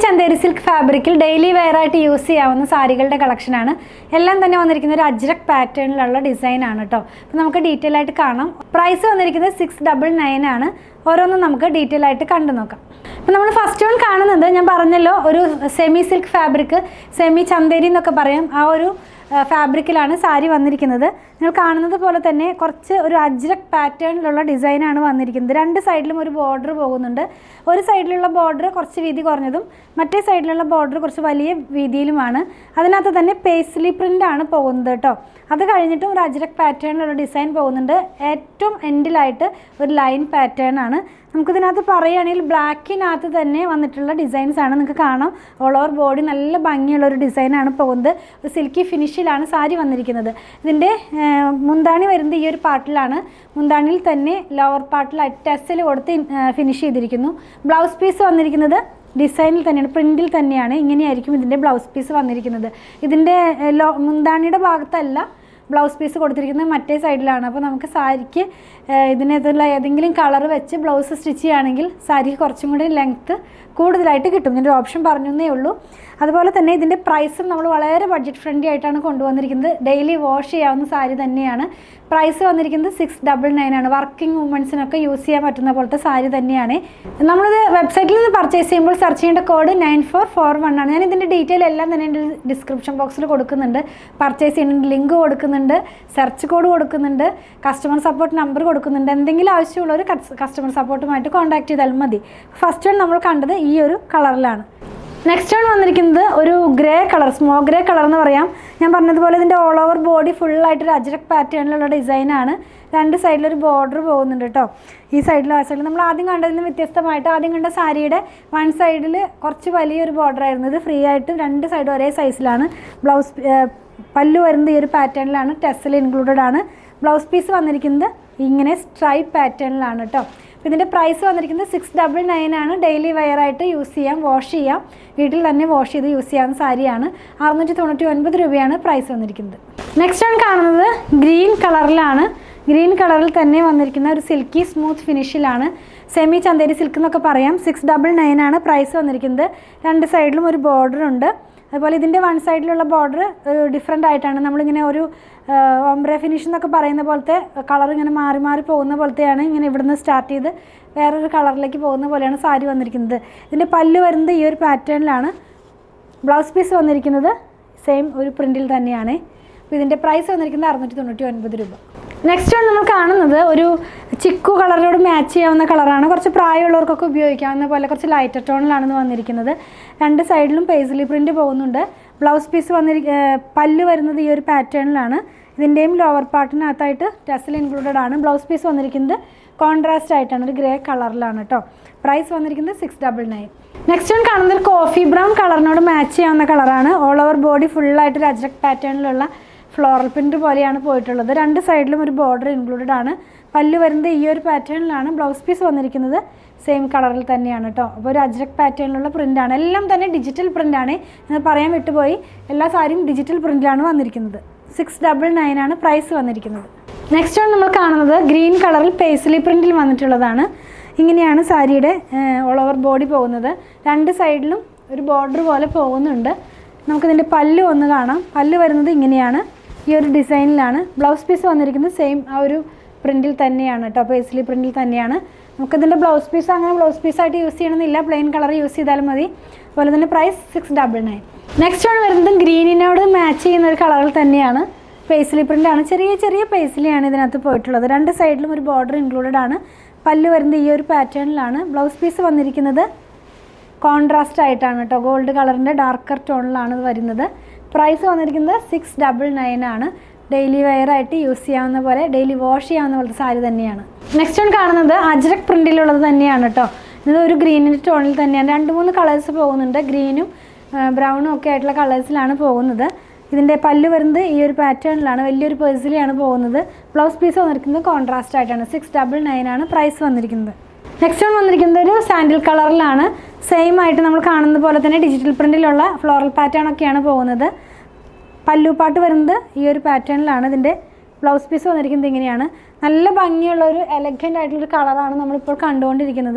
Chanderi silk ഫാബ്രിക്കിൽ daily wear ആയിട്ട് use ചെയ്യാവുന്ന സാരികളുടെ കളക്ഷനാണ് എല്ലാം തന്നെ വന്നിരിക്കുന്ന ഒരു അജ്രക് പാറ്റേണിലുള്ള ഡിസൈൻ ആണ് കേട്ടോ അപ്പോൾ നമുക്ക് ഡീറ്റെയിൽ ആയിട്ട് കാണാം പ്രൈസ് വന്നിരിക്കുന്നത് സിക്സ് ഡബിൾ നയൻ ആണ് ഓരോന്നും നമുക്ക് ഡീറ്റെയിൽ ആയിട്ട് കണ്ടു നോക്കാം അപ്പോൾ നമ്മൾ ഫസ്റ്റ് വൺ കാണുന്നത് ഞാൻ പറഞ്ഞല്ലോ ഒരു semi silk fabric semi Chanderi എന്നൊക്കെ പറയും ആ ഒരു ഫാബ്രിക്കിലാണ് സാരി വന്നിരിക്കുന്നത് നിങ്ങൾ കാണുന്നത് പോലെ തന്നെ കുറച്ച് ഒരു അജ്രക് പാറ്റേണിലുള്ള ഡിസൈനാണ് വന്നിരിക്കുന്നത് രണ്ട് സൈഡിലും ഒരു ബോർഡർ പോകുന്നുണ്ട് ഒരു സൈഡിലുള്ള ബോർഡർ കുറച്ച് വീതി കുറഞ്ഞതും മറ്റേ സൈഡിലുള്ള ബോർഡർ കുറച്ച് വലിയ വീതിയിലുമാണ് അതിനകത്ത് തന്നെ പേസ്ലി പ്രിൻ്റ് ആണ് പോകുന്നത് കേട്ടോ അത് കഴിഞ്ഞിട്ടും ഒരു അജ്രക് പാറ്റേണിലുള്ള ഡിസൈൻ പോകുന്നുണ്ട് ഏറ്റവും എൻഡിലായിട്ട് ഒരു ലൈൻ പാറ്റേൺ ആണ് നമുക്കിതിനകത്ത് പറയുകയാണെങ്കിൽ ബ്ലാക്കിനകത്ത് തന്നെ വന്നിട്ടുള്ള ഡിസൈൻസ് ആണ് നിങ്ങൾക്ക് കാണാം ഓൾ ഓവർ ബോഡി നല്ല ഭംഗിയുള്ള ഒരു ഡിസൈനാണ് പോകുന്നത് ഒരു സിൽക്കി ഫിനിഷിലാണ് സാരി വന്നിരിക്കുന്നത് ഇതിൻ്റെ ഏഹ്, മുന്താണി വരുന്നത് ഈ ഒരു പാർട്ടിലാണ് മുന്താണിയിൽ തന്നെ ലോവർ പാർട്ടിൽ ടെസ്സിൽ കൊടുത്ത് ഫിനിഷ് ചെയ്തിരിക്കുന്നു ബ്ലൗസ് പീസ് വന്നിരിക്കുന്നത് ഡിസൈനിൽ തന്നെയാണ് പ്രിൻറ്റിൽ തന്നെയാണ് ഇങ്ങനെയായിരിക്കും ഇതിൻ്റെ ബ്ലൗസ് പീസ് വന്നിരിക്കുന്നത് ഇതിൻ്റെ ഏഹ്, ലോ മുന്താണിയുടെ ഭാഗത്തല്ല ബ്ലൗസ് പീസ് കൊടുത്തിരിക്കുന്നത് മറ്റേ സൈഡിലാണ് അപ്പോൾ നമുക്ക് സാരിക്ക് ഏഹ്, ഇതിനകത്തുള്ള ഏതെങ്കിലും കളർ വെച്ച് ബ്ലൗസ് സ്റ്റിച്ച് ചെയ്യുകയാണെങ്കിൽ സാരിക്ക് കുറച്ചും കൂടി ലെങ്ത്ത് കൂടുതലായിട്ട് കിട്ടും ഇതിൻ്റെ ഓപ്ഷൻ പറഞ്ഞേ ഉള്ളൂ അതുപോലെ തന്നെ ഇതിൻ്റെ പ്രൈസും നമ്മൾ വളരെ ബഡ്ജറ്റ് ഫ്രണ്ട്ലി ആയിട്ടാണ് കൊണ്ടുവന്നിരിക്കുന്നത് ഡെയിലി വാഷ് ചെയ്യാവുന്ന സാരി തന്നെയാണ് പ്രൈസ് വന്നിരിക്കുന്നത് സിക്സ് ഡബിൾ നയൻ ആണ് വർക്കിംഗ് വുമൻസിനൊക്കെ യൂസ് ചെയ്യാൻ പറ്റുന്ന പോലത്തെ സാരി തന്നെയാണ് നമ്മളിത് വെബ്സൈറ്റിൽ നിന്ന് പർച്ചേസ് ചെയ്യുമ്പോൾ സെർച്ച് ചെയ്യേണ്ട code nine four four one ആണ് ഞാൻ ഇതിൻ്റെ ഡീറ്റെയിൽ എല്ലാം തന്നെ എൻ്റെ ഡിസ്ക്രിപ്ഷൻ ബോക്സിൽ കൊടുക്കുന്നുണ്ട് പർച്ചേസ് ചെയ്യുന്ന ലിങ്ക് കൊടുക്കുന്നുണ്ട് സെർച്ച് കോഡ് കൊടുക്കുന്നുണ്ട് കസ്റ്റമർ സപ്പോർട്ട് നമ്പർ കൊടുക്കുന്നുണ്ട് എന്തെങ്കിലും ആവശ്യമുള്ളവർ കസ്റ്റമർ സപ്പോർട്ടുമായിട്ട് കോൺടാക്ട് ചെയ്താൽ മതി ഫസ്റ്റ് വൺ നമ്മൾ കണ്ടത് ഈ ഒരു കളറിലാണ് നെക്സ്റ്റ് വൺ വന്നിരിക്കുന്നത് ഒരു ഗ്രേ കളർ സ്മോ ഗ്രേ കളർ എന്ന് പറയാം ഞാൻ പറഞ്ഞതുപോലെ ഇതിൻ്റെ ഓൾ ഓവർ ബോഡി ഫുള്ളായിട്ട് ഒരു അജ്രക് പാറ്റേണിലുള്ള ഡിസൈനാണ് രണ്ട് സൈഡിലൊരു ബോർഡർ പോകുന്നുണ്ട് കേട്ടോ ഈ സൈഡിലും ആ സൈഡിലും നമ്മൾ ആദ്യം കണ്ടതിൽ നിന്ന് വ്യത്യസ്തമായിട്ട് ആദ്യം കണ്ട സാരിയുടെ വൺ സൈഡിൽ കുറച്ച് വലിയൊരു ബോർഡർ ആയിരുന്നു ഇത് ഫ്രീ ആയിട്ട് രണ്ട് സൈഡും ഒരേ സൈസിലാണ് ബ്ലൗസ് പല്ലു വരുന്നത് ഈ ഒരു പാറ്റേണിലാണ് ടെസ്സിൽ ഇൻക്ലൂഡഡ് ആണ് ബ്ലൗസ് പീസ് വന്നിരിക്കുന്നത് ഇങ്ങനെ സ്ട്രൈപ്പ് പാറ്റേണിലാണ് കേട്ടോ അപ്പോൾ ഇതിൻ്റെ പ്രൈസ് വന്നിരിക്കുന്നത് സിക്സ് ഡബിൾ നയൻ ആണ് ഡെയിലി വെയർ ആയിട്ട് യൂസ് ചെയ്യാം വാഷ് ചെയ്യാം വീട്ടിൽ തന്നെ വാഷ് ചെയ്ത് യൂസ് ചെയ്യാവുന്ന സാരിയാണ് അറുന്നൂറ്റി തൊണ്ണൂറ്റി ഒൻപത് രൂപയാണ് പ്രൈസ് വന്നിരിക്കുന്നത് നെക്സ്റ്റ് ആണ് കാണുന്നത് ഗ്രീൻ കളറിലാണ് ഗ്രീൻ കളറിൽ തന്നെ വന്നിരിക്കുന്ന ഒരു സിൽക്കി സ്മൂത്ത് ഫിനിഷിലാണ് സെമി ചന്തേരി സിൽക്ക് എന്നൊക്കെ പറയാം സിക്സ് ഡബിൾ നയൻ ആണ് പ്രൈസ് വന്നിരിക്കുന്നത് രണ്ട് സൈഡിലും ഒരു ബോർഡർ ഉണ്ട് അതുപോലെ ഇതിൻ്റെ വൺ സൈഡിലുള്ള ബോർഡർ ഒരു ഡിഫറെൻ്റ് ആയിട്ടാണ് നമ്മളിങ്ങനെ ഒരു ഓംബ്രെ ഫിനിഷ് എന്നൊക്കെ പറയുന്ന പോലത്തെ കളർ ഇങ്ങനെ മാറി മാറി പോകുന്ന പോലത്തെയാണ് ഇങ്ങനെ ഇവിടുന്ന് സ്റ്റാർട്ട് ചെയ്ത് വേറൊരു കളറിലേക്ക് പോകുന്ന പോലെയാണ് സാരി വന്നിരിക്കുന്നത് ഇതിൻ്റെ പല്ല് വരുന്നത് ഈ ഒരു പാറ്റേണിലാണ് ബ്ലൗസ് പീസ് വന്നിരിക്കുന്നത് സെയിം ഒരു പ്രിൻറ്റിൽ തന്നെയാണ് അപ്പോൾ ഇതിൻ്റെ പ്രൈസ് വന്നിരിക്കുന്നത് അറുന്നൂറ്റി തൊണ്ണൂറ്റി ഒൻപത് രൂപ നെക്സ്റ്റ് ആണ് നമ്മൾ കാണുന്നത് ഒരു ചിക്കു കളറിനോട് മാച്ച് ചെയ്യാവുന്ന കളറാണ് കുറച്ച് പ്രായമുള്ളവർക്കൊക്കെ ഉപയോഗിക്കാവുന്ന പോലെ കുറച്ച് ലൈറ്റർ ടോണിലാണ് ഇത് വന്നിരിക്കുന്നത് രണ്ട് സൈഡിലും പേസിലി പ്രിൻറ്റ് പോകുന്നുണ്ട് ബ്ലൗസ് പീസ് വന്നിരി ഏർ പല്ല് വരുന്നത് ഈ ഒരു പാറ്റേണിലാണ് ഇതിൻ്റെയും ലോവർ പാർട്ടിനകത്തായിട്ട് ടെസൽ ഇൻക്ലൂഡഡ് ആണ് ബ്ലൗസ് പീസ് വന്നിരിക്കുന്നത് കോൺട്രാസ്റ്റ് ആയിട്ടാണ് ഒരു ഗ്രേ കളറിലാണ് കേട്ടോ പ്രൈസ് വന്നിരിക്കുന്നത് six double nine next one കാണുന്നത് ഒരു കോഫി ബ്രൗൺ കളറിനോട് മാച്ച് ചെയ്യാവുന്ന കളറാണ് ഓൾ ഓവർ ബോഡി ഫുള്ളായിട്ട് ഒരു അജ്രക് പാറ്റേണിലുള്ള ഫ്ലോറൽ പ്രിൻ്റ് പോലെയാണ് പോയിട്ടുള്ളത് രണ്ട് സൈഡിലും ഒരു ബോർഡർ ഇൻക്ലൂഡഡ് ആണ് പല്ല് വരുന്നത് ഈ ഒരു പാറ്റേണിലാണ് ബ്ലൗസ് പീസ് വന്നിരിക്കുന്നത് സെയിം കളറിൽ തന്നെയാണ് കേട്ടോ അപ്പോൾ ഒരു അജ്രക് പാറ്റേണിലുള്ള പ്രിൻ്റാണ് എല്ലാം തന്നെ ഡിജിറ്റൽ പ്രിൻ്റാണ് എന്ന് പറയാൻ വിട്ടുപോയി എല്ലാ സാരിയും ഡിജിറ്റൽ പ്രിൻ്റിലാണ് വന്നിരിക്കുന്നത് സിക്സ് ഡബിൾ നയൻ ആണ് പ്രൈസ് വന്നിരിക്കുന്നത് നെക്സ്റ്റ് ആണ് നമ്മൾ കാണുന്നത് ഗ്രീൻ കളറിൽ പേസ്ലി പ്രിൻറ്റിൽ വന്നിട്ടുള്ളതാണ് ഇങ്ങനെയാണ് സാരിയുടെ ഓൾ ഓവർ ബോഡി പോകുന്നത് രണ്ട് സൈഡിലും ഒരു ബോർഡർ പോലെ പോകുന്നുണ്ട് നമുക്കിതിൻ്റെ പല്ല് ഒന്ന് കാണാം പല്ല് വരുന്നത് ഇങ്ങനെയാണ് ഈ ഒരു ഡിസൈനിലാണ് ബ്ലൗസ് പീസ് വന്നിരിക്കുന്നത് സെയിം ആ ഒരു പ്രിൻറ്റിൽ തന്നെയാണ് കേട്ടോ പേസ്ലി പ്രിൻറ്റിൽ തന്നെയാണ് നമുക്കിതിൻ്റെ ബ്ലൗസ് പീസ് അങ്ങനെ ബ്ലൗസ് പീസായിട്ട് യൂസ് ചെയ്യണമെന്നില്ല പ്ലെയിൻ കളർ യൂസ് ചെയ്താലും മതി അതുപോലെ തന്നെ price six double nine next ആണ് വരുന്നത് ഗ്രീനിനോട് മാച്ച് ചെയ്യുന്ന ഒരു കളറിൽ തന്നെയാണ് പേസ്ലി പ്രിൻ്റാണ് ചെറിയ ചെറിയ പേസ്ലിയാണ് ഇതിനകത്ത് പോയിട്ടുള്ളത് രണ്ട് സൈഡിലും ഒരു ബോർഡർ ഇൻക്ലൂഡഡ് ആണ് പല്ല് വരുന്നത് ഈ ഒരു പാറ്റേണിലാണ് ബ്ലൗസ് പീസ് വന്നിരിക്കുന്നത് കോൺട്രാസ്റ്റ് ആയിട്ടാണ് കേട്ടോ ഗോൾഡ് കളറിൻ്റെ ഡാർക്കർ ടോണിലാണ് ഇത് വരുന്നത് പ്രൈസ് വന്നിരിക്കുന്നത് സിക്സ് ഡബിൾ നയൻ ആണ് ഡെയിലി വെയർ ആയിട്ട് യൂസ് ചെയ്യാവുന്ന പോലെ ഡെയിലി വാഷ് ചെയ്യാവുന്ന പോലത്തെ സാരി തന്നെയാണ് നെക്സ്റ്റ് വൺ കാണുന്നത് അജ്രക് പ്രിൻറ്റിലുള്ളത് തന്നെയാണ് കേട്ടോ ഇത് ഒരു ഗ്രീനിൻ്റെ ടോണിൽ തന്നെയാണ് രണ്ട് മൂന്ന് കളേഴ്സ് പോകുന്നുണ്ട് ഗ്രീനും ബ്രൗണും ഒക്കെ ആയിട്ടുള്ള കളേഴ്സിലാണ് പോകുന്നത് ഇതിൻ്റെ പല്ല് വരുന്നത് ഈ ഒരു പാറ്റേണിലാണ് വലിയൊരു പേഴ്സിലാണ് പോകുന്നത് ബ്ലൗസ് പീസ് വന്നിരിക്കുന്നത് കോൺട്രാസ്റ്റ് ആയിട്ടാണ് സിക്സ് ഡബിൾ നയൻ ആണ് പ്രൈസ് വന്നിരിക്കുന്നത് നെക്സ്റ്റ് വൺ വന്നിരിക്കുന്നത് ഒരു സാൻഡിൽ കളറിലാണ് സെയിം ആയിട്ട് നമ്മൾ കാണുന്ന പോലെ തന്നെ ഡിജിറ്റൽ പ്രിൻറ്റിലുള്ള ഫ്ലോറൽ പാറ്റേൺ ഒക്കെയാണ് പോകുന്നത് പല്ലുപാട്ട് വരുന്നത് ഈ ഒരു പാറ്റേണിലാണ് ഇതിൻ്റെ ബ്ലൗസ് പീസ് വന്നിരിക്കുന്നത് ഇങ്ങനെയാണ് നല്ല ഭംഗിയുള്ള ഒരു എലഗൻ്റ് ആയിട്ടുള്ളൊരു കളറാണ് നമ്മളിപ്പോൾ കണ്ടുകൊണ്ടിരിക്കുന്നത്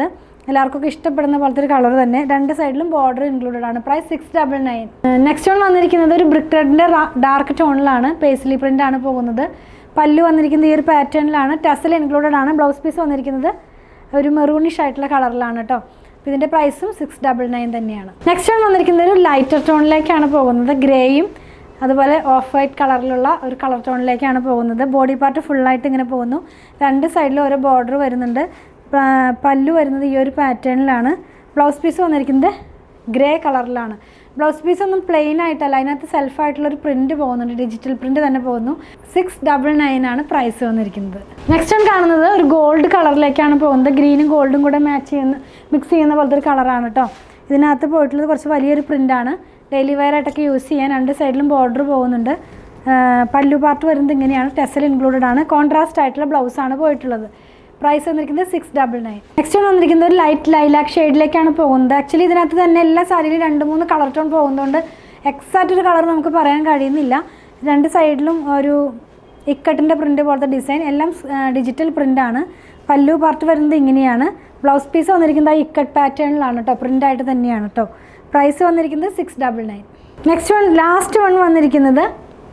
എല്ലാവർക്കും ഇഷ്ടപ്പെടുന്ന പോലത്തെ ഒരു കളർ തന്നെ രണ്ട് സൈഡിലും ബോർഡർ ഇൻക്ലൂഡഡ് ആണ് price six double nine next one വന്നിരിക്കുന്നത് ഒരു ബ്രിക്ക് റെഡിൻ്റെ ഡാർക്ക് ടോണിലാണ് പേസ്ലി പ്രിൻ്റ് ആണ് പോകുന്നത് പല്ലു വന്നിരിക്കുന്നത് ഈ ഒരു പാറ്റേണിലാണ് ടസൽ ഇൻക്ലൂഡഡ് ആണ് ബ്ലൗസ് പീസ് വന്നിരിക്കുന്നത് ഒരു മെറൂണിഷ് ആയിട്ടുള്ള കളറിലാണ് കേട്ടോ അപ്പോൾ ഇതിൻ്റെ പ്രൈസും സിക്സ് ഡബിൾ നയൻ തന്നെയാണ് നെക്സ്റ്റ് വൺ വന്നിരിക്കുന്നത് ഒരു ലൈറ്റർ ടോണിലേക്കാണ് പോകുന്നത് ഗ്രേയും അതുപോലെ ഓഫ് വൈറ്റ് കളറിലുള്ള ഒരു കളർ ടോണിലേക്കാണ് പോകുന്നത് ബോഡി പാർട്ട് ഫുള്ളായിട്ട് ഇങ്ങനെ പോകുന്നു രണ്ട് സൈഡിലും ഓരോ ബോർഡർ വരുന്നുണ്ട് പ- പല്ലു വരുന്നത് ഈ ഒരു പാറ്റേണിലാണ് ബ്ലൗസ് പീസ് വന്നിരിക്കുന്നത് ഗ്രേ കളറിലാണ് ബ്ലൗസ് പീസ് ഒന്നും പ്ലെയിൻ ആയിട്ടല്ല അതിനകത്ത് സെൽഫായിട്ടുള്ള ഒരു പ്രിൻറ്റ് പോകുന്നുണ്ട് ഡിജിറ്റൽ പ്രിൻറ്റ് തന്നെ പോകുന്നു സിക്സ് ഡബിൾ നയൻ ആണ് പ്രൈസ് വന്നിരിക്കുന്നത് നെക്സ്റ്റ് വൺ കാണുന്നത് ഒരു ഗോൾഡ് കളറിലേക്കാണ് പോകുന്നത് ഗ്രീനും ഗോൾഡും കൂടെ മാച്ച് ചെയ്യുന്ന മിക്സ് ചെയ്യുന്ന പോലത്തെ ഒരു കളറാണ് കേട്ടോ ഇതിനകത്ത് പോയിട്ടുള്ളത് കുറച്ച് വലിയൊരു പ്രിൻ്റാണ് ഡെയിലി വെയർ ആയിട്ടൊക്കെ യൂസ് ചെയ്യാൻ രണ്ട് സൈഡിലും ബോർഡർ പോകുന്നുണ്ട് ആ, പല്ലു പാർട്ട് വരുന്നത് ഇങ്ങനെയാണ് ടെസൽ ഇൻക്ലൂഡഡ് ആണ് കോൺട്രാസ്റ്റ് ആയിട്ടുള്ള ബ്ലൗസാണ് പോയിട്ടുള്ളത് പ്രൈസ് വന്നിരിക്കുന്നത് six double nine next one വന്നിരിക്കുന്നത് ഒരു ലൈറ്റ് ലൈലാക്ക് ഷെയ്ഡിലേക്കാണ് പോകുന്നത് ആക്ച്വലി ഇതിനകത്ത് തന്നെ എല്ലാ സാരിയിലും രണ്ട് മൂന്ന് കളർ ടോൺ പോകുന്നതുകൊണ്ട് എക്സാക്റ്റ് ഒരു കളർ നമുക്ക് പറയാൻ കഴിയുന്നില്ല രണ്ട് സൈഡിലും ഒരു ഇക്കട്ടിൻ്റെ പ്രിൻ്റ് പോലത്തെ ഡിസൈൻ എല്ലാം ഡിജിറ്റൽ പ്രിൻ്റാണ് പല്ലു പാർട്ട് വരുന്നത് ഇങ്ങനെയാണ് ബ്ലൗസ് പീസ് വന്നിരിക്കുന്നത് ആ ഇക്കട്ട് പാറ്റേണിലാണ് കേട്ടോ പ്രിൻ്റ് ആയിട്ട് തന്നെയാണ് കേട്ടോ പ്രൈസ് വന്നിരിക്കുന്നത് six double nine next one last one വന്നിരിക്കുന്നത്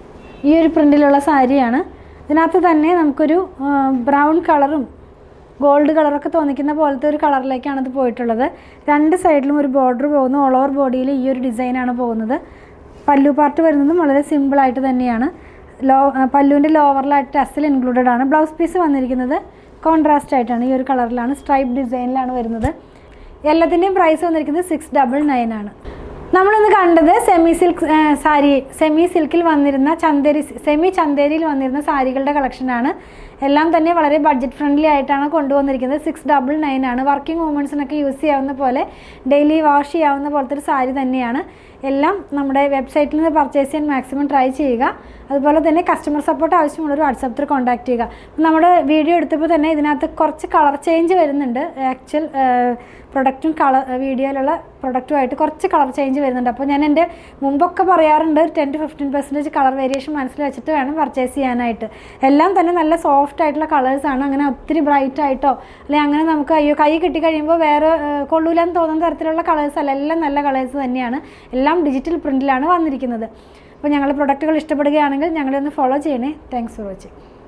ഈ ഒരു പ്രിൻറ്റിലുള്ള സാരിയാണ് ഇതിനകത്ത് തന്നെ നമുക്കൊരു ബ്രൗൺ കളറും ഗോൾഡ് കളറൊക്കെ തോന്നിക്കുന്ന പോലത്തെ ഒരു കളറിലേക്കാണ് ഇത് പോയിട്ടുള്ളത് രണ്ട് സൈഡിലും ഒരു ബോർഡർ പോകുന്നു ഓൾ ഓവർ ബോഡിയിൽ ഈ ഒരു ഡിസൈനാണ് പോകുന്നത് പല്ലു പാർട്ട് വരുന്നതും വളരെ സിമ്പിളായിട്ട് തന്നെയാണ് ലോ പല്ലുവിൻ്റെ ലോവറിലായിട്ട് ടസിൽ ഇൻക്ലൂഡഡ് ആണ് ബ്ലൗസ് പീസ് വന്നിരിക്കുന്നത് കോൺട്രാസ്റ്റ് ആയിട്ടാണ് ഈ ഒരു കളറിലാണ് സ്ട്രൈപ്പ് ഡിസൈനിലാണ് വരുന്നത് എല്ലാത്തിൻ്റെയും പ്രൈസ് വന്നിരിക്കുന്നത് സിക്സ് ഡബിൾ നയൻ ആണ് നമ്മളിന്ന് കണ്ടത് സെമി സിൽക്ക് സാരി സെമി സിൽക്കിൽ വന്നിരുന്ന ചന്തേരി സെമി ചന്തേരിയിൽ വന്നിരുന്ന സാരികളുടെ കളക്ഷനാണ് എല്ലാം തന്നെ വളരെ ബഡ്ജറ്റ് ഫ്രണ്ട്ലി ആയിട്ടാണ് കൊണ്ടുവന്നിരിക്കുന്നത് സിക്സ് ഡബിൾ നയൻ ആണ് വർക്കിംഗ് വുമൻസിനൊക്കെ യൂസ് ചെയ്യാവുന്ന പോലെ ഡെയിലി വാഷ് ചെയ്യാവുന്ന പോലത്തെ ഒരു സാരി തന്നെയാണ് എല്ലാം നമ്മുടെ വെബ്സൈറ്റിൽ നിന്ന് പർച്ചേസ് ചെയ്യാൻ മാക്സിമം ട്രൈ ചെയ്യുക അതുപോലെ തന്നെ കസ്റ്റമർ സപ്പോർട്ട് ആവശ്യമുള്ളൊരു വാട്സപ്പിൽ കോൺടാക്ട് ചെയ്യുക അപ്പം നമ്മുടെ വീഡിയോ എടുത്തപ്പോൾ തന്നെ ഇതിനകത്ത് കുറച്ച് കളർ ചേഞ്ച് വരുന്നുണ്ട് ആക്ച്വൽ പ്രൊഡക്റ്റും കളർ വീഡിയോയിലുള്ള പ്രൊഡക്റ്റുമായിട്ട് കുറച്ച് കളർ ചേഞ്ച് വരുന്നുണ്ട് അപ്പോൾ ഞാൻ എൻ്റെ മുമ്പൊക്കെ പറയാറുണ്ട് ten to fifteen percentage colour variation മനസ്സിൽ വെച്ചിട്ട് വേണം പർച്ചേസ് ചെയ്യാനായിട്ട് എല്ലാം തന്നെ നല്ല സോഫ്റ്റ് ആയിട്ടുള്ള കളേഴ്സാണ് അങ്ങനെ ഒത്തിരി ബ്രൈറ്റ് ആയിട്ടോ അല്ലെങ്കിൽ അങ്ങനെ നമുക്ക് അയ്യോ കൈ കിട്ടി കഴിയുമ്പോൾ വേറെ ഏഹ്, കൊള്ളൂലെന്ന് തോന്നുന്ന തരത്തിലുള്ള കളേഴ്സ് അല്ല എല്ലാം നല്ല കളേഴ്സ് തന്നെയാണ് എല്ലാം ഡിജിറ്റൽ പ്രിൻറ്റിലാണ് വന്നിരിക്കുന്നത് അപ്പോൾ ഞങ്ങളുടെ പ്രൊഡക്റ്റുകൾ ഇഷ്ടപ്പെടുകയാണെങ്കിൽ ഞങ്ങളെ ഒന്ന് ഫോളോ ചെയ്യണേ താങ്ക്സ് ഫോർ വാച്ചിങ്